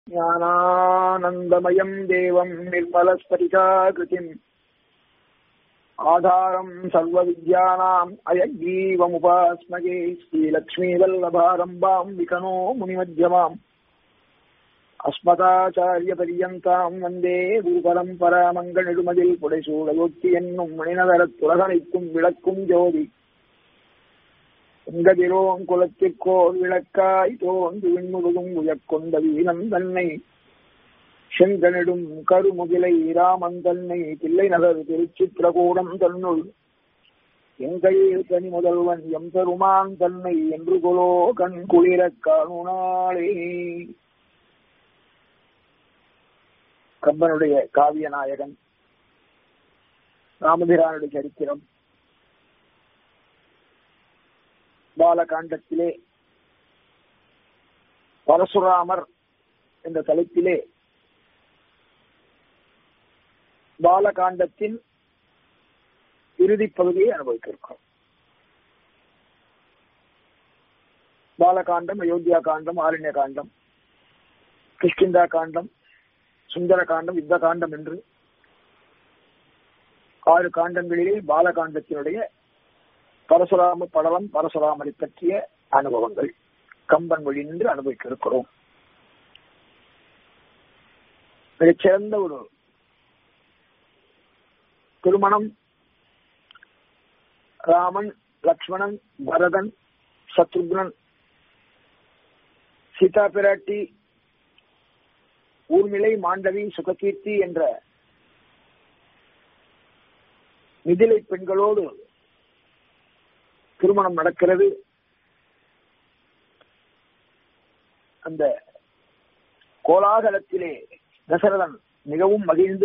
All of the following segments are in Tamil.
ज्ञानानन्दमयम् देवम् निर्मलस्फटिकाकृतिम् आधारम् सर्वविद्यानाम् अयग्रीवमुपास्मगे श्रीलक्ष्मीवल्लभारम्भाम् विकनो मुनिमध्यमाम् அஸ்மதாச்சாரியபரியந்தாம் வந்தே குருபரம்பரா மங்கநெடுமதில் புடைசூடயொத்தி என்னும் மணிநகரத்துலகனைக்கும் விளக்கும் ஜோதி உங்கதிரோன் குலத்திற்கோர் விளக்காய் தோன்று விண்முழுதும் உயக்கொண்ட வீரன் தன்னை செங்கனிடும் கருமுகிலை ராமன் தன்னை பிள்ளை நகர் திருச்சித்திரகூடம் தன்னுள் எங்கள் கனி முதல்வன் எம் பெருமான் தன்னை என்று கொலோ கண் குளிரக் காணுனாளே கம்பனுடைய காவிய நாயகன் ராமபிரானுடைய சரித்திரம் பாலகாண்டத்திலே பரசுராமர் என்ற தலைப்பிலே பாலகாண்டத்தின் இறுதிப் பகுதியை அனுபவிக்கிறோம் பாலகாண்டம் அயோத்தியா காண்டம் ஆரண்ய காண்டம் கிஷ்கிந்தா காண்டம் சுந்தர காண்டம் யுத்த காண்டம் என்று ஆறு காண்டங்களிலே பாலகாண்டத்தினுடைய பரசுராம படலம் பரசுராமரை பற்றிய அனுபவங்கள் கம்பன் வழி நின்று அனுபவிக்க இருக்கிறோம் மிகச்சிறந்த ஒரு திருமணம் ராமன் லக்ஷ்மணன் பரதன் சத்ருக்னன் சீதா பிராட்டி ஊர்மிளை மாண்டவி சுககீர்த்தி என்ற மிதிலை பெண்களோடு திருமணம் நடக்கிறது அந்த கோலாகலத்திலே தசரதன் மிகவும் மகிழ்ந்து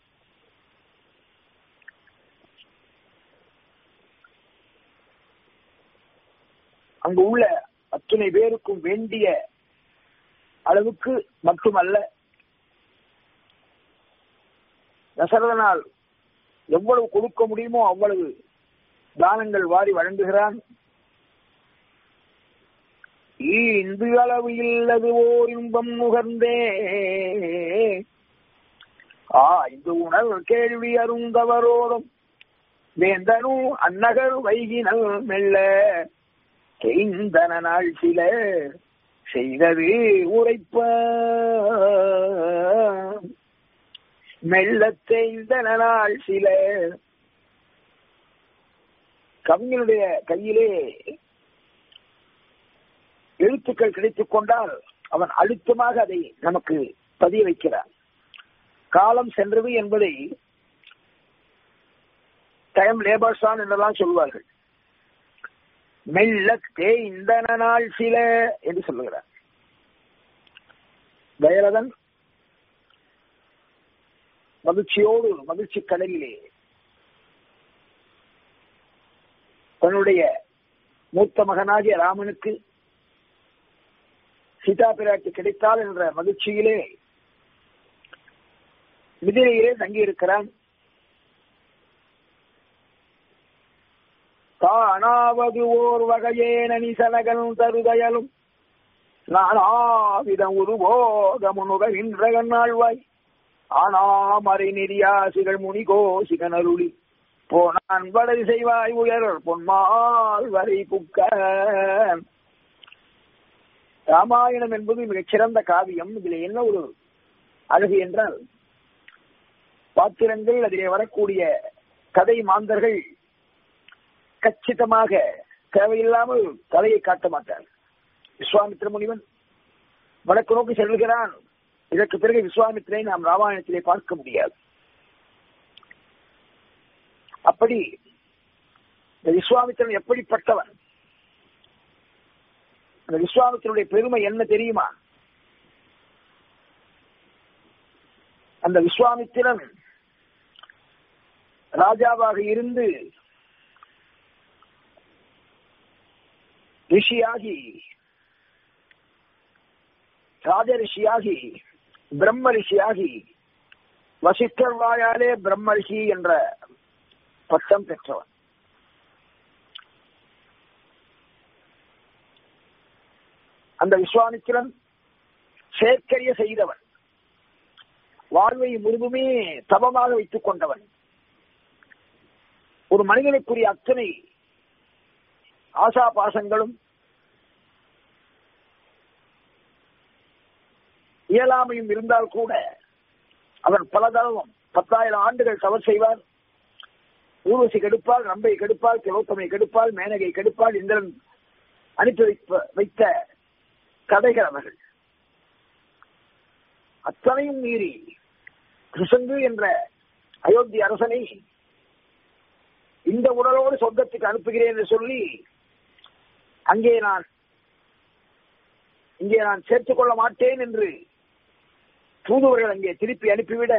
அங்கு உள்ள அத்தனை பேருக்கும் வேண்டிய அளவுக்கு மட்டுமல்ல தசரதனால் எவ்வளவு கொடுக்க முடியுமோ அவ்வளவு தானங்கள் வாரி வழங்குகிறான் இந்து அளவு இல்லது ஓர் இன்பம் நுகர்ந்தே ஆ இந்த உணர் கேள்வி அருந்தவரோடும் வேந்தனும் அந்நகர் வைகினல் மெல்ல கெய்ந்தன நாள் சில செய்தது உரைப்ப மெல்ல தேய்ந்தன நாள் சில கவிஞனுடைய கையிலே எழுத்துக்கள் கிடைத்துக் கொண்டால் அவன் அழுத்தமாக அதை நமக்கு பதிய வைக்கிறான் காலம் சென்றது என்பதை டைம் லேபர்ஸ் தான் என்றெல்லாம் சொல்வார்கள் மெல்ல தேய்ந்தன நாள் சில என்று சொல்லுகிறார் தயரதன் மகிழ்ச்சியோடு மகிழ்ச்சி கடலிலே தன்னுடைய மூத்த மகனாகிய ராமனுக்கு சீதா பிராட்டி கிடைத்தால் என்ற மகிழ்ச்சியிலே மிதிலையிலே தங்கியிருக்கிறான் தானாவது ஓர் வகையே நனிசனகன் தருதயலும் நானாவிதம் உருவோகமுனுகின்ற கண்ணாழ்வாய் ஆனாமறை நெறியாசிகள் முனி கோசிகன் அருளி போனான் வடை செய்வாய் உயர் பொன்மால் வரை புக்க ராமாயணம் என்பது மிகச்சிறந்த காவியம் இதுல என்ன ஒரு அழகு என்றால் பாத்திரங்கள் அதிலே வரக்கூடிய கதை மாந்தர்கள் கச்சிதமாக தேவையில்லாமல் கதையை காட்ட மாட்டார் விஸ்வாமித்திர முனிவன் வடக்கு நோக்கி செல்கிறான் இதற்கு பிறகு விஸ்வாமித்திரை நாம் ராமாயணத்திலே பார்க்க முடியாது அப்படி இந்த விஸ்வாமித்திரன் எப்படிப்பட்டவன் அந்த விஸ்வாமித்திரனுடைய பெருமை என்ன தெரியுமா அந்த விஸ்வாமித்திரன் ராஜாவாக இருந்து ரிஷியாகி ராஜ ரிஷியாகி பிரம்ம ரிஷியாகி வசிஷ்டர் வாயாலே பிரம்ம ரிஷி என்ற பட்டம் பெற்றவன் அந்த விஸ்வாமித்திரன் செயற்கரிய செய்தவன் வாழ்வை முழுதுமே தவமாக வைத்துக் கொண்டவன் ஒரு மனிதனுக்குரிய அத்தனை ஆசா பாசங்களும் இயலாமையும் இருந்தால் கூட அவன் பல தளவும் பத்தாயிரம் ஆண்டுகள் தவறு செய்வார் ஊர்வசி கெடுப்பால் ரம்பை கெடுப்பால் திலோத்தமை கெடுப்பால் மேனகை கெடுப்பால் இந்திரன் அனுப்பி வைப்ப வைத்த கதைகள் அவர்கள் அத்தனையும் மீறி கிருஷங்கு என்ற அயோத்தி அரசனை இந்த உடலோடு சொர்க்கத்துக்கு அனுப்புகிறேன் என்று சொல்லி அங்கே நான் இங்கே நான் சேர்த்துக் கொள்ள மாட்டேன் என்று தூதுவர்கள் அங்கே திருப்பி அனுப்பிவிட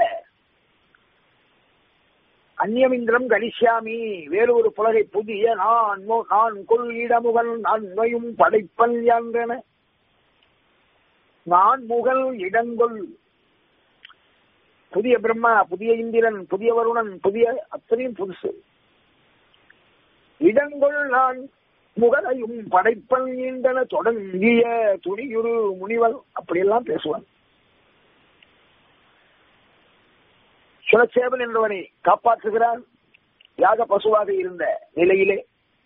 அந்நியமிந்திரம் கணிஷ்யாமி வேறொரு புலகை புதிய நான் மு- நான் கொள் இடமுகல் நன்மையும் படைப்பல் என்றன நான் முகல் இடங்கொள் புதிய பிரம்மா புதிய இந்திரன் புதிய வருணன் புதிய அத்தனையும் புதுசு இடங்கொள் நான் முகலையும் படைப்பல் நீண்டன தொடங்கிய துணியுரு முனிவல் அப்படியெல்லாம் பேசுவான் சுலச்சேவன் என்பவனை காப்பாற்றுகிறான் யாக பசுவாக இருந்த நிலையிலே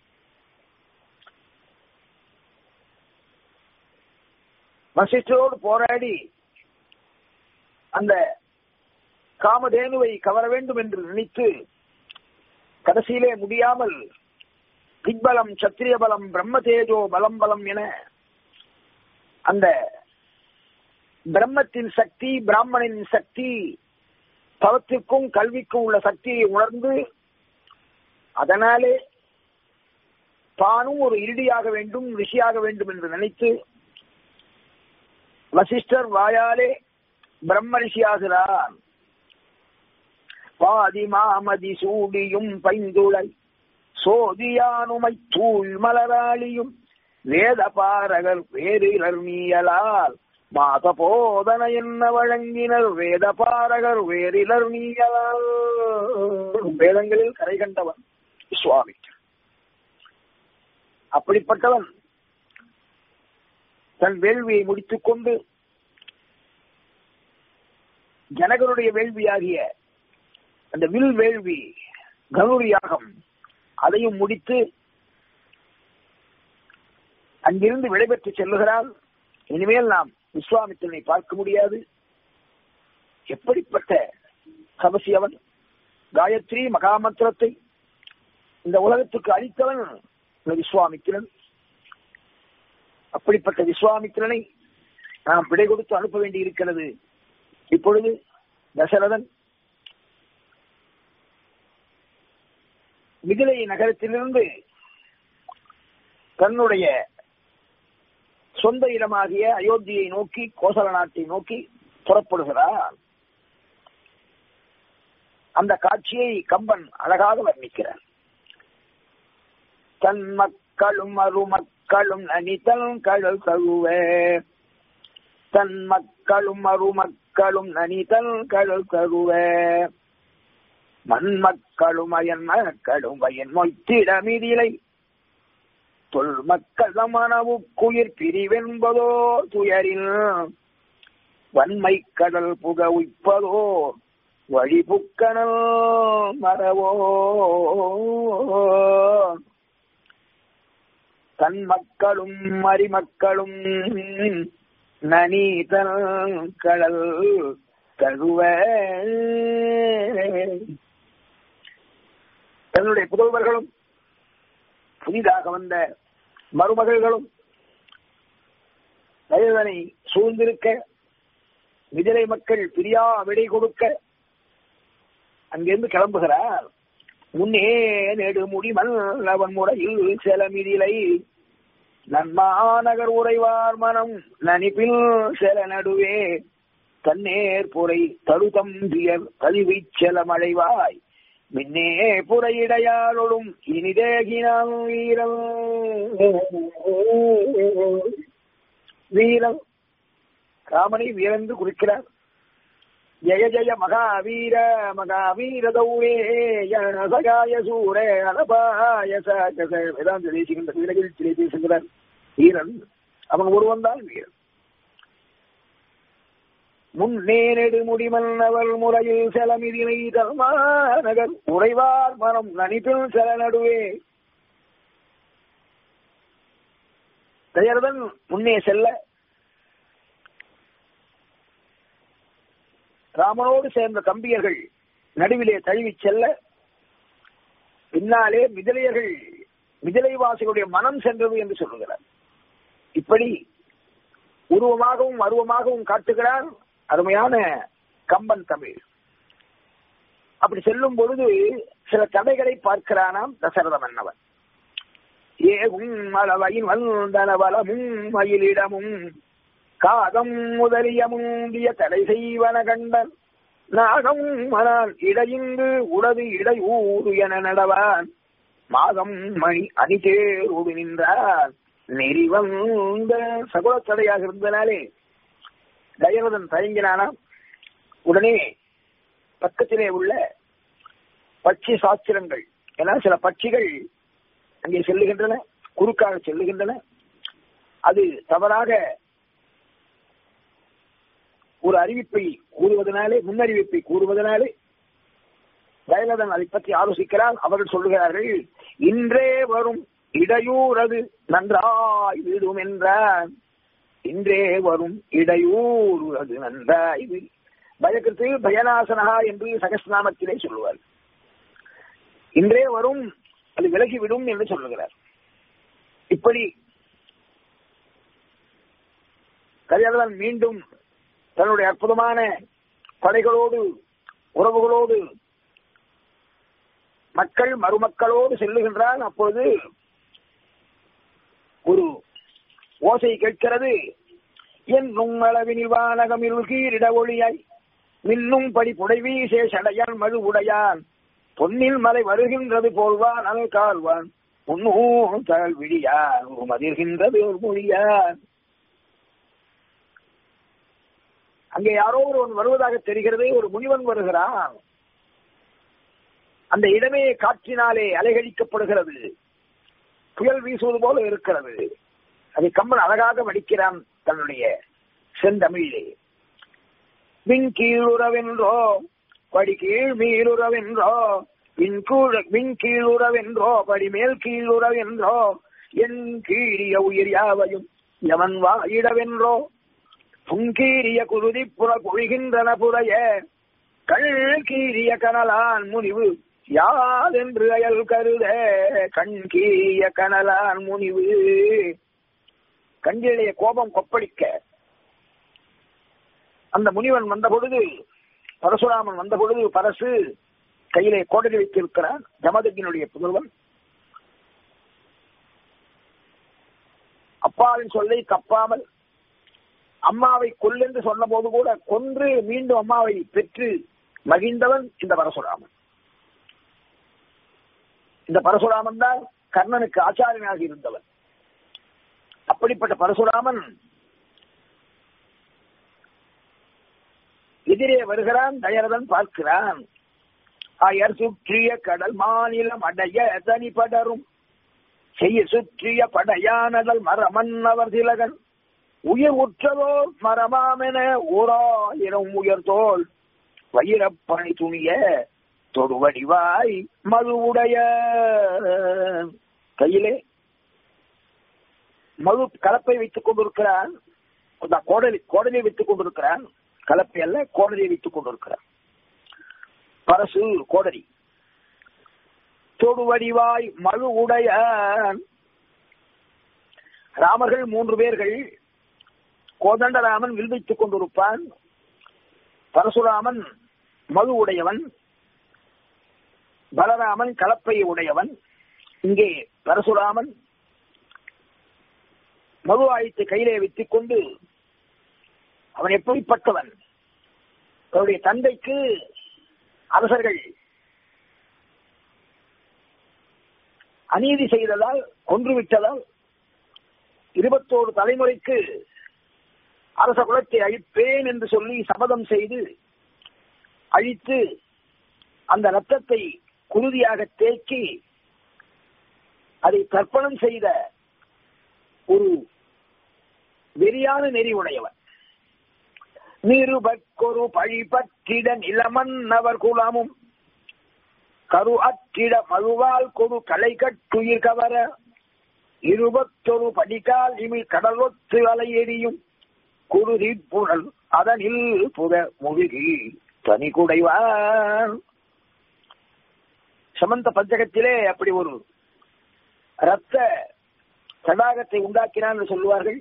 வசிஷ்டரோடு போராடி அந்த காமதேனுவை கவர வேண்டும் என்று நினைத்து கடைசியிலே முடியாமல் திக்பலம் சத்திரிய பலம் பிரம்ம தேஜோ பலம் பலம் என அந்த பிரம்மத்தின் சக்தி பிராமணனின் சக்தி தவத்திற்கும் கல்விக்கும் உள்ள சக்தியை உணர்ந்து அதனாலே தானும் ஒரு இருடியாக வேண்டும் ரிஷியாக வேண்டும் என்று நினைத்து வசிஷ்டர் வாயாலே பிரம்ம ரிஷியாகிறார் பாதி மாமதி சூடியும் பைந்துளை சோதியானுமை தூள் மலராளியும் வேத பாரகர் வேறிலர் நீயலால் மாத போதன என்ன வழங்கினர் வேத பாரகர் வேறிலர் நீயலால் வேதங்களில் கரை கண்டவன் சுவாமி அப்படிப்பட்டவன் தன் வேள்வியை முடித்துக் கொண்டு ஜனகருடைய வேள்வியாகிய அந்த வில் வேள்வி கருர் யாகம் அதையும் முடித்து அங்கிருந்து விடைபெற்று செல்லுகிறால் இனிமேல் நாம் விஸ்வாமித்திரனை பார்க்க முடியாது எப்படிப்பட்ட தபசி அவன் காயத்ரி மகாமந்திரத்தை இந்த உலகத்துக்கு அளித்தவன் இந்த விஸ்வாமித்திரன் அப்படிப்பட்ட விஸ்வாமித்திரனை நாம் விடை கொடுத்து அனுப்ப வேண்டி இருக்கிறது இப்பொழுது தசரதன் மிதிலை நகரத்திலிருந்து தன்னுடைய சொந்த இடமாகிய அயோத்தியை நோக்கி கோசல நாட்டை நோக்கி புறப்படுகிறார் அந்த காட்சியை கம்பன் அழகாக வர்ணிக்கிறார் தன் மக்களும் மருமக்களும் நனிதல் கடல் கழுவ தன் மக்களும் மருமக்களும் நனிதல் கடல் கழுவ மண்மக்களும் அயன் மக்களும் வயன் மொய்த்திடமிதிலை தொல் மக்கள் மனவுக்குயிர் பிரிவென்பதோ துயரில் வன்மை கடல் புக உய்ப்பதோ வழிபுக்கணல் மரவோ தன் மக்களும் மரிமக்களும் நனீதல் கடல் கழுவ தன்னுடைய புதல்வர்களும் புதிதாக வந்த மருமகள்களும் தயவனை சூழ்ந்திருக்க விதிலை மக்கள் பிரியா விடை கொடுக்க அங்கிருந்து கிளம்புகிறார் முன்னே நெடுமுடி மல்லவன் முறையில் செலமிதிலை நன்மாநகர் உறைவார் மனம் நனிப்பில் செல நடுவே தன்னேர் புரை தழுதம்பியர் கழிவை செல மழைவாய் மின்னே புறையிடையாளொடும் இனிதேகினான் வீரம் வீரம் ராமனை வீரந்து குறிக்கிறார் ஜய ஜய மகாவீர மகாவீர தௌரே சகாய சூர அனபாய சகச வேதாந்த தேசிகின்ற வீரகில் சிலை பேசுகிறார் வீரன் அவன் ஒருவன் தான் வீரன் முன்னே நெடு முடிமன்னவர் முறையில் செலமிதினை தர்மாநகர் உறைவார் மனம் நனிப்பில் செல நடுவே தயர்தன் முன்னே செல்ல ராமனோடு சேர்ந்த தம்பியர்கள் நடுவிலே தழுவிச் செல்ல பின்னாலே மிதிலையர்கள் மிதிலைவாசிகளுடைய மனம் சென்றது என்று சொல்லுகிறார் இப்படி உருவமாகவும் அருவமாகவும் காட்டுகிறார் அருமையான கம்பன் தமிழ் அப்படி செல்லும் பொழுது சில தடைகளை பார்க்கிறானாம் தசரத மன்னவன் ஏகும் அளவையின் வந்தனவலமும் மயிலிடமும் காகம் முதலிய முந்திய தடை செய்வன கண்டன் நாகம் மனால் இடையின்று உடது இடையூறு என நடவான் மாதம் மணி அணிதேரோடு நின்றார் நெறிவந்த சகுலத்தடையாக இருந்தனாலே தயரதன் தயங்கினானா உடனே பக்கத்திலே உள்ள பட்சி சாஸ்திரங்கள் ஏன்னா சில பட்சிகள் அங்கே செல்லுகின்றன குறுக்காக செல்லுகின்றன அது தவறாக ஒரு அறிவிப்பை கூறுவதனாலே முன்னறிவிப்பை கூறுவதனாலே தயலதன் அதை பற்றி ஆலோசிக்கிறார் அவர்கள் சொல்லுகிறார்கள் இன்றே வரும் இடையூறது நன்றாய் விடும் என்றான் இன்றே வரும் இடையூறு அது நன்றாய் விடு. பயக்கத்து பயனாசனகா என்று சகஸ்நாமத்திலே சொல்லுவார் இன்றே வரும் அது விலகிவிடும் என்று சொல்லுகிறார் இப்படி கரியாளன் மீண்டும் தன்னுடைய அற்புதமான படைகளோடு உறவுகளோடு மக்கள் மருமக்களோடு செல்லுகின்றான் அப்பொழுது ஒரு ஓசை கேட்கிறது என்னும் அளவினில் வானகமில் கீரிட ஒளியாய் மின்னும் படி புடைவி சேஷடையான் மழு உடையான் பொன்னில் மலை வருகின்றது போல்வான் அல் கால்வான் உன்னூ தாழ் விழியான் மதிர்கின்றது ஒரு மொழியான் அங்கே யாரோ ஒருவன் வருவதாக தெரிகிறது ஒரு முனிவன் வருகிறான் அந்த இடமே காற்றினாலே அலைகழிக்கப்படுகிறது புயல் வீசுவது போல இருக்கிறது அதை கம்பன் அழகாக வடிக்கிறான் தன்னுடைய செந்தமிழிலே விண்கீழுறவென்றோ படி கீழ் மீளுறவென்றோ விண்கூழ விண்கீழுறவென்றோ படி மேல் கீழுறவென்றோ என் கீழிய உயிர் யாவையும் எவன் வாயிடவென்றோ புங்கீரிய குருதி புற பொழிகின்றன புறைய கள் கீரிய கனலான் முனிவு யாதென்று அயல் கருத கண் கீரிய கனலான் முனிவு கண்களிலே கோபம் கொப்பளிக்க அந்த முனிவன் வந்த பொழுது பரசுராமன் வந்த பொழுது பரசு கையிலே கோடரி வைத்திருக்கிறான் ஜமதகினுடைய புதல்வன் அப்பாவின் சொல்லை தப்பாமல் அம்மாவை கொல்லென்று சொன்ன போது கூட கொன்று மீண்டும் அம்மாவை பெற்று மகிழ்ந்தவன் இந்த பரசுராமன் இந்த பரசுராமன் தான் கர்ணனுக்கு ஆச்சாரியனாக இருந்தவன் அப்படிப்பட்ட பரசுராமன் எதிரே வருகிறான் தயரதன் பார்க்கிறான் அயர் சுற்றிய கடல் மாநிலம் அடைய தனி படரும் செய்ய சுற்றிய படையானதல் மரமன்னவர் திலகன் உயிர் உற்றதோர் மரமாமென ஓராயிரம் உயர்தோல் வைரப்பணி துணிய தொடுவடிவாய் மதுவுடைய கையிலே மது கலப்பை வைத்துக் கொண்டிருக்கிறான் அந்த கோடலி கோடலியை வைத்துக் கொண்டிருக்கிறான் கலப்பை அல்ல கோடலியை வைத்துக் கொண்டிருக்கிறான் பரசு கோடரி தொடுவடிவாய் மழு உடைய ராமர்கள் மூன்று பேர்கள் கோதண்டராமன் வில் வைத்துக் கொண்டிருப்பான் பரசுராமன் மது உடையவன் பலராமன் கலப்பை உடையவன் இங்கே பரசுராமன் மது ஆயத்தை கையிலே வைத்துக் கொண்டு அவன் எப்படிப்பட்டவன் அவருடைய தந்தைக்கு அரசர்கள் அநீதி செய்ததால் கொன்றுவிட்டதால் இருபத்தோரு தலைமுறைக்கு அரச குலத்தை அழிப்பேன் என்று சொல்லி சபதம் செய்து அழித்து அந்த ரத்தத்தை குருதியாக தேக்கி அதை தர்ப்பணம் செய்த ஒரு வெறியான நெறி உடையவன் நிருபற்கொரு பழி பற்றிட நிலமன்னவர் குலமும் கரு அற்றிட மழுவால் கொடு களை கட்டுயிர் கவர இருபத்தொரு படிக்கால் இமிழ் கடலொத்து அலை எரியும் குருதி புனல் அதனில் புத முழுகி தனி குடைவான் சமந்த பஞ்சகத்திலே அப்படி ஒரு ரத்த தடாகத்தை உண்டாக்கினான் என்று சொல்லுவார்கள்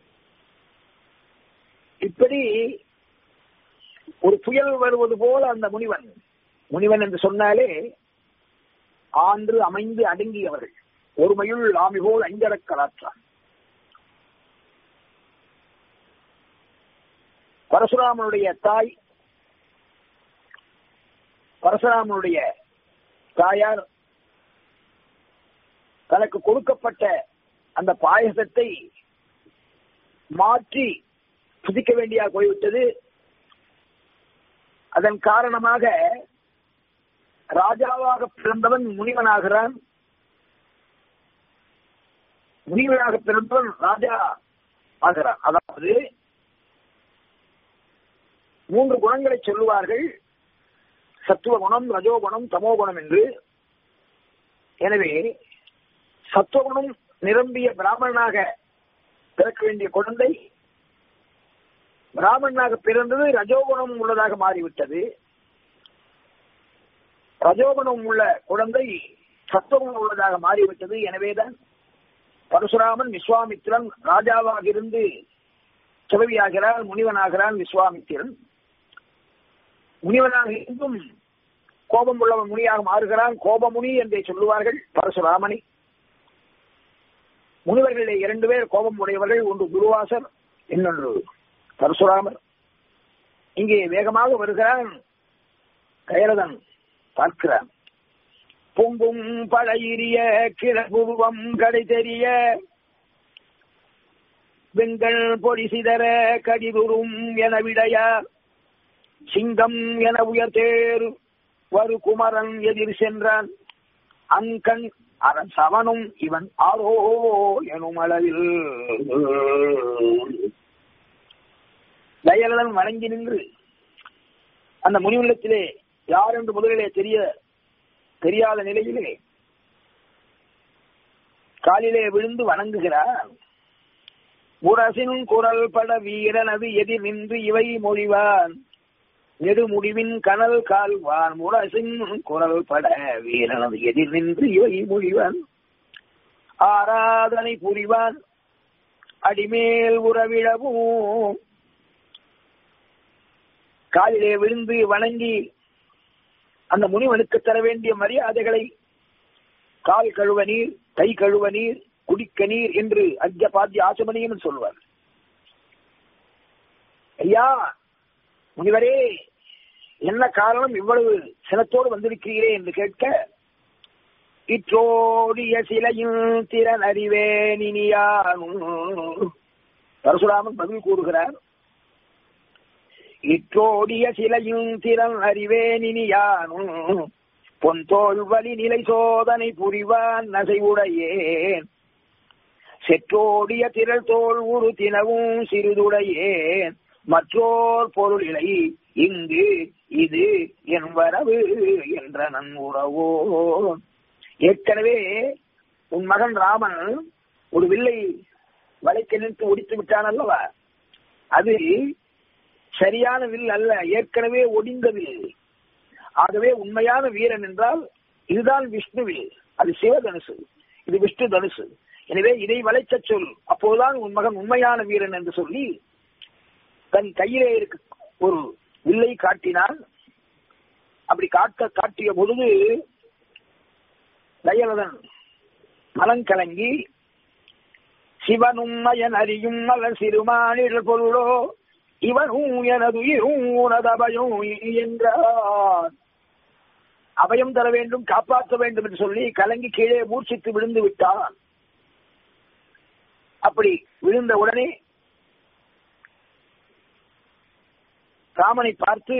இப்படி ஒரு புயல் வருவது போல அந்த முனிவன் முனிவன் என்று சொன்னாலே ஆண்டு அமைந்து அடங்கியவர்கள் ஒருமையுள் ஆமி போல் ஐந்தடக் கலாற்றான் பரசுராமனுடைய தாய் பரசுராமனுடைய தாயார் தனக்கு கொடுக்கப்பட்ட அந்த பாயசத்தை மாற்றி புதிக்க வேண்டிய போய்விட்டது அதன் காரணமாக ராஜாவாக பிறந்தவன் முனிவனாகிறான் முனிவனாக பிறந்தவன் ராஜா ஆகிறான் அதாவது மூன்று குணங்களை சொல்லுவார்கள் சத்துவ குணம் ரஜோகுணம் தமோகுணம் என்று எனவே சத்துவகுணம் நிரம்பிய பிராமணனாக பிறக்க வேண்டிய குழந்தை பிராமணனாக பிறந்தது ரஜோகுணம் உள்ளதாக மாறிவிட்டது ரஜோகுணம் உள்ள குழந்தை சத்துவகுணம் உள்ளதாக மாறிவிட்டது எனவேதான் பரசுராமன் விஸ்வாமித்திரன் ராஜாவாக இருந்து துறவியாகிறான் முனிவனாகிறான் விஸ்வாமித்திரன் முனிவனாக இருந்தும் கோபம் உள்ளவன் முனியாக மாறுகிறான் கோபமுனி என்றே சொல்லுவார்கள் பரசுராமனை முனிவர்களிலே இரண்டு பேர் கோபம் உடையவர்கள் ஒன்று குருவாசர் இன்னொன்று பரசுராமர் இங்கே வேகமாக வருகிறான் கயரதன் பார்க்கிறான் பொங்கும் பழையிரிய கிழகுருவம் கடை தெரிய வெங்கள் பொடி சிதற கடிதுரும் என விடையா சிங்கம் என உயர்த்தேறு வரு குமரன் எதிர் சென்றான் அங்கண் அவன் சவனும் இவன் ஆரோ எனும் அளவில் தயலன் வணங்கி நின்று அந்த முனிவுலத்திலே யார் என்று முதலிலே தெரிய தெரியாத நிலையிலே காலிலே விழுந்து வணங்குகிறார் முரசின் குரல் பட வீரனது எதிர் நின்று இவை மொழிவான் நெடுமுடிவின் கனல் கால்வான் முரசின் குரல் பட வீரனது எதிர் நின்று இவை மொழிவான் ஆராதனை புரிவான் அடிமேல் உறவிடவும் காலிலே விழுந்து வணங்கி அந்த முனிவனுக்கு தர வேண்டிய மரியாதைகளை கால் கழுவ நீர் கை கழுவ நீர் குடிக்க நீர் என்று அஜ்ய பாத்திய ஆசமனியம் சொல்வார் ஐயா முனிவரே என்ன காரணம் இவ்வளவு சினத்தோடு வந்திருக்கிறீரே என்று கேட்க இற்றோடிய சிலையும் திறன் அறிவேன் இனியானும் பரசுராமன் பதில் கூறுகிறார் இற்றோடிய சிலையும் திறன் அறிவேன் இனியானும் பொன் தோல் வழி நிலை சோதனை புரிவான் நசைவுடையேன் செற்றோடிய திரள் தோல் உரு தினவும் சிறிதுடையேன் மற்றோர் பொருளிலை இங்கு இது என் வரவு என்ற நன் உறவோ ஏற்கனவே உன் மகன் ராமன் ஒரு வில்லை வளைக்க நிறுத்து ஒடித்து விட்டான் அல்லவா அது சரியான வில் அல்ல ஏற்கனவே ஒடிந்த வில் ஆகவே உண்மையான வீரன் என்றால் இதுதான் விஷ்ணு வில் அது சிவதனுசு இது விஷ்ணு தனுசு எனவே இதை வளைச்ச சொல் அப்போதுதான் உன் மகன் உண்மையான வீரன் என்று சொல்லி தன் கையிலே இருக்க ஒரு வில்லை காட்டினான் அப்படி காட்ட காட்டிய பொழுது தயலதன் மலங்கலங்கி சிவனும் மயன் அறியும் மலர் சிறுமானில் பொருளோ இவனும் எனது உனதபயம் என்றார் அபயம் தர வேண்டும் காப்பாற்ற வேண்டும் என்று சொல்லி கலங்கி கீழே மூர்ச்சித்து விழுந்து விட்டான் அப்படி விழுந்த உடனே ராமனை பார்த்து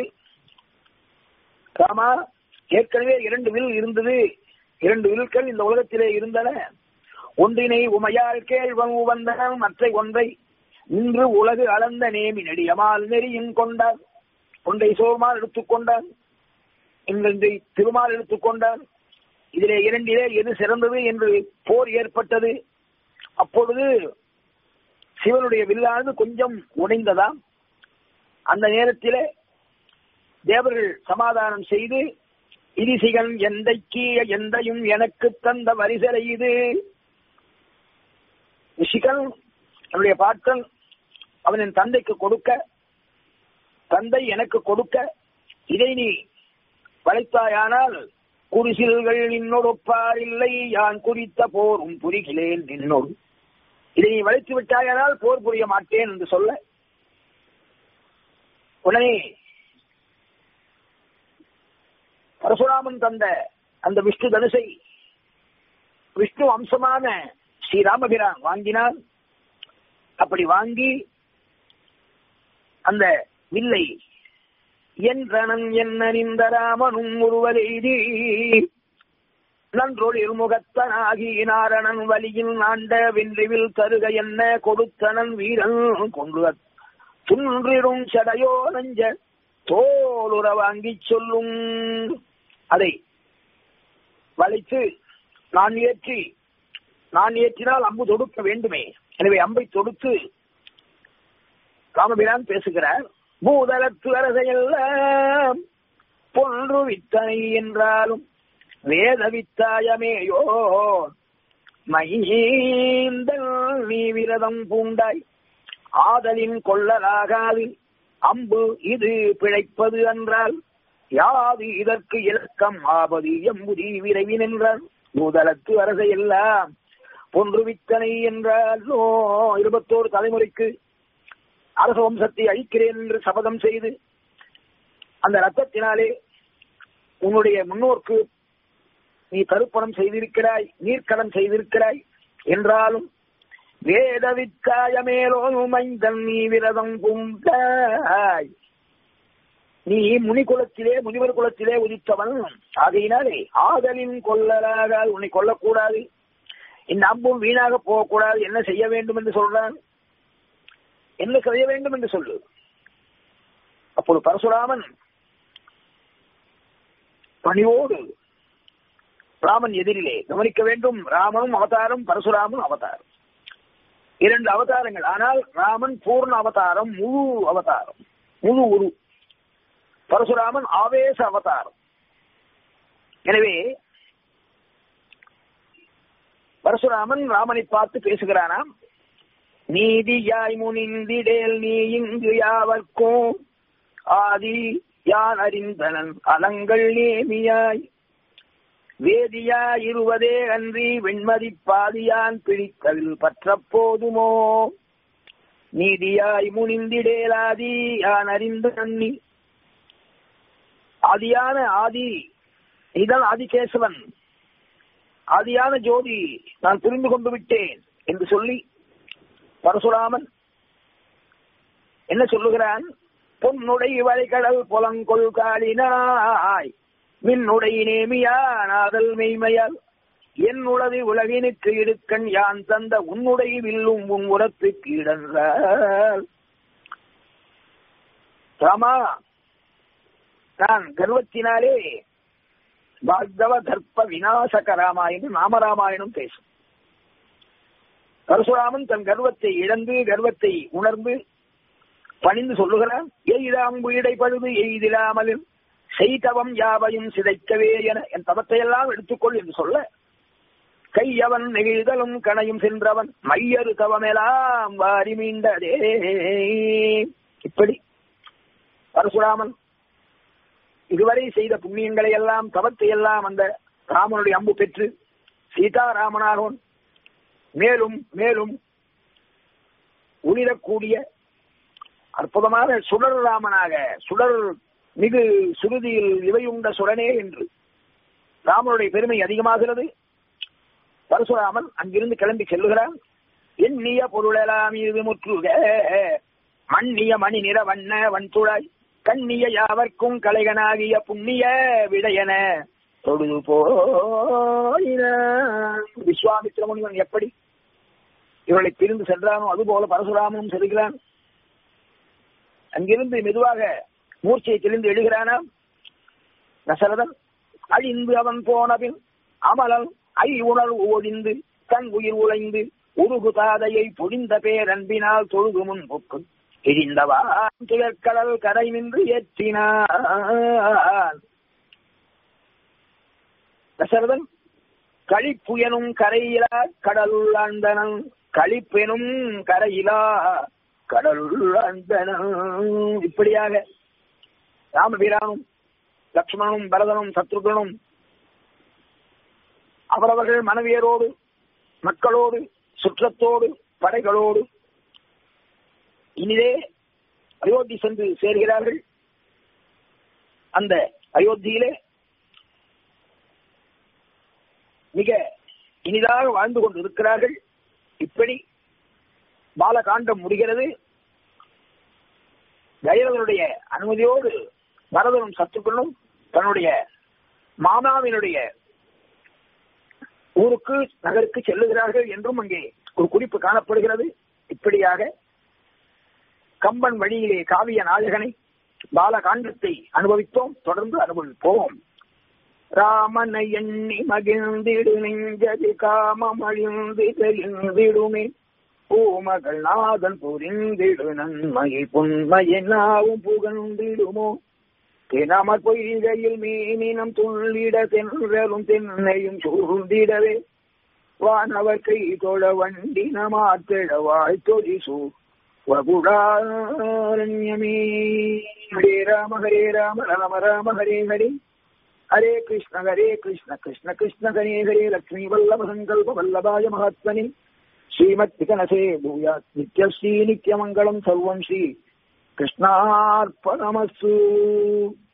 ராமா ஏற்கனவே இரண்டு வில் இருந்தது இரண்டு வில்கள் இந்த உலகத்திலே இருந்தன ஒன்றினை உமையால் கேள்வன் உவந்தன மற்ற ஒன்றை இன்று உலகு அளந்த நேமி நெடியமால் நெறியும் கொண்டார் கொண்டை சோமால் எடுத்துக்கொண்டார் இன்று திருமால் எடுத்துக்கொண்டார் இதிலே இரண்டிலே எது சிறந்தது என்று போர் ஏற்பட்டது அப்பொழுது சிவனுடைய வில்லானது கொஞ்சம் உடைந்ததாம் அந்த நேரத்திலே தேவர்கள் சமாதானம் செய்து இரிசிகன் எந்தைக்கு எந்தையும் எனக்கு தந்த வரிசலை இது ரிஷிகன் என்னுடைய பாட்டன் அவனின் தந்தைக்கு கொடுக்க தந்தை எனக்கு கொடுக்க இதை நீ வளைத்தாயானால் குரிசில்கள் நின்னொடுப்பார் இல்லை யான் குறித்த போரும் புரிகிறேன் நின்னோடு இதை நீ வளைத்து விட்டாயானால் போர் புரிய மாட்டேன் என்று சொல்ல உடனே பரசுராமன் தந்த அந்த விஷ்ணு தனுசை விஷ்ணு அம்சமான ஸ்ரீராமபிரான் வாங்கினான் அப்படி வாங்கி அந்த வில்லை என்றனன் என்னறிந்த ராமனும் ஒருவரெய்தி நன்றொழில் முகத்தனாகி நாரணன் வலியில் நாண்ட வென்றிவில் தருக என்ன கொடுத்தனன் வீரன் கொண்டு துன்றிடும் சடையோ நஞ்ச தோலுற வாங்கிச் சொல்லும் அதை வளைத்து நான் ஏற்றி நான் ஏற்றினால் அம்பு தொடுக்க வேண்டுமே எனவே அம்பை தொடுத்து ராமபிரான் பேசுகிறார் பூதலத்து அரசையெல்லாம் பொன்று வித்தனை என்றாலும் வேத வித்தாயமேயோ மைந்தல் நீ விரதம் பூண்டாய் ஆதலின் கொள்ளலாகாது அம்பு இது பிழைப்பது என்றால் யாது இதற்கு இலக்கம் ஆபது எம்புதி விரைவின் என்றார் பூதலத்து அரசை எல்லாம் பொன்று வித்தனை என்றாலோ இருபத்தோரு தலைமுறைக்கு அரச வம்சத்தை அழிக்கிறேன் என்று சபதம் செய்து அந்த ரத்தத்தினாலே உன்னுடைய முன்னோர்க்கு நீ தருப்பணம் செய்திருக்கிறாய் நீர்க்கடன் செய்திருக்கிறாய் என்றாலும் வேத வித்தாய மேலோனும் மைந்தன் நீ விரதம் பூண்டாய் நீ முனி குலத்திலே முனிவர் குலத்திலே உதித்தவன் ஆகையினாலே ஆதலின் கொள்ளலாக உன்னை கொல்லக்கூடாது இந்த அம்பும் வீணாக போகக்கூடாது என்ன செய்ய வேண்டும் என்று சொல்றான் என்ன செய்ய வேண்டும் என்று சொல்லு அப்போது பரசுராமன் பணிவோடு ராமன் எதிரிலே கவனிக்க வேண்டும் ராமனும் அவதாரம் பரசுராமன் அவதாரம் இரண்டு அவதாரங்கள் ஆனால் ராமன் பூர்ண அவதாரம் முழு அவதாரம் முழு உரு பரசுராமன் ஆவேச அவதாரம் எனவே பரசுராமன் ராமனை பார்த்து பேசுகிறானாம் நீதியாய் முனிந்திடேல் நீ இங்கு யாவர்க்கும் ஆதி யான் அறிந்தனன் அலங்கள் நேமியாய் வேதியா இருவதே அன்றி வெண்மதி பாதியான் பிடித்ததில் பற்ற போதுமோ நீதியாய் முனிந்திடேலாதி யான் அறிந்த நன்னி ஆதியான ஆதி நீதான் ஆதிகேசவன் ஆதியான ஜோதி நான் புரிந்து கொண்டு விட்டேன் என்று சொல்லி பரசுராமன் என்ன சொல்லுகிறான் பொன்னுடை வளைகடல் புலங்கொள் காலினாய் மின்னுடை நேமியானாதல் மெய்மையால் என்னுளது உலகினுக்கு இடுக்கண் யான் தந்த உன்னுடை வில்லும் உன் உரத்துக்கு இடன்றால் ராமா நான் கர்வத்தினாலே பாக்தவ கர்ப்ப விநாசக ராமாயணம் நாமராமாயணம் பேசும் பரசுராமன் தன் கர்வத்தை இழந்து கர்வத்தை உணர்ந்து பணிந்து சொல்லுகிறான் எய்தாம்பு இடைப்பழுது எய்திடாமல் செய்தவம் யாவையும் சிதைக்கவே என என் தவத்தை எல்லாம் எடுத்துக்கொள் என்று சொல்ல கையவன் நெகிழ்தலும் கணையும் சென்றவன் மையறு தவமெல்லாம் வாரி மீண்டதே இப்படி பரசுராமன் இதுவரை செய்த புண்ணியங்களை எல்லாம் தவத்தை எல்லாம் அந்த ராமனுடைய அம்பு பெற்று சீதாராமனாகவும் மேலும் மேலும் உளிரக்கூடிய அற்புதமான சுடர் ராமனாக சுடர் மிகு சுருதியில் இவையுண்ட சுரனே என்று ராமனுடைய பெருமை அதிகமாகிறது பரசுராமன் அங்கிருந்து கிளம்பி செல்லுகிறான் எண்ணிய பொருளெல்லாம் இது முற்றுக மண்ணிய மணி நிற வண்ண வன்துழாய் கண்ணிய யாவர்க்கும் கலைகனாகிய புண்ணிய விடையன தொழுது போயின விஸ்வாமித்திர முனிவன் எப்படி இவர்களை பிரிந்து சென்றானோ அதுபோல பரசுராமனும் செல்கிறான் அங்கிருந்து மெதுவாக மூர்ச்சையை தெளிந்து எழுகிறானாம் தசரதன் அழிந்து அவன் போனபின் அமலன் ஐ உணர்வு ஒழிந்து தன் உயிர் உழைந்து உருகு தாதையை பொழிந்த பேரன்பினால் தொழுகு முன் புக்கு எரிந்தவா துயர்கடல் கரை நின்று ஏற்றினான் தசரதன் களிப்புயனும் கரையிலா கடலுள் ஆண்டனன் களிப்பெனும் கரையிலா கடலுள் ஆண்டனன் இப்படியாக ராமபீரானும் லக்ஷ்மணனும் பரதனும் சத்ருகனும் அவரவர்கள் மனைவியரோடு மக்களோடு சுற்றத்தோடு படைகளோடு இனிதே அயோத்தி சென்று சேர்கிறார்கள் அந்த அயோத்தியிலே மிக இனிதாக வாழ்ந்து கொண்டு இருக்கிறார்கள் இப்படி பாலகாண்டம் முடிகிறது தைரவனுடைய அனுமதியோடு பரதனும் சத்துக்களும் தன்னுடைய மாமாவினுடைய ஊருக்கு நகருக்கு செல்லுகிறார்கள் என்றும் அங்கே ஒரு குறிப்பு காணப்படுகிறது இப்படியாக கம்பன் வழியிலே காவிய நாயகனை பாலகாண்டத்தை அனுபவித்தோம் தொடர்ந்து அனுபவிப்போம் ராமனை எண்ணி மகிழ்ந்திடு நெஞ்சது காமம் அழிந்து தெரிந்திடுமே பூமகள் நாதன் புரிந்திடு நன்மையை புன்மையை நாவும் புகழ்ந்திடுமோ தினமர் பொய்கையில் மீனினம் துள்ளிட தென்றலும் தென்னையும் சூழ்ந்திடவே வானவர் கை தொழ வண்டி நமாத்திட வாழ்த்தொழி சூ வகுடாரண்யமே ஹரே ராம ஹரே ராம ராம ராம ஹரே ஹரே ஹரே கிருஷ்ண ஹரே கிருஷ்ண கிருஷ்ண கிருஷ்ண ஹரே ஹரே லக்ஷ்மி வல்லப சங்கல்ப வல்லபாய மகாத்மனி ஸ்ரீமத் விகனசே பூயாத் நித்யஸ்ரீ நித்யமங்கலம் சர்வம் ஸ்ரீ கிருஷ்ணார்ப்பணமஸ்து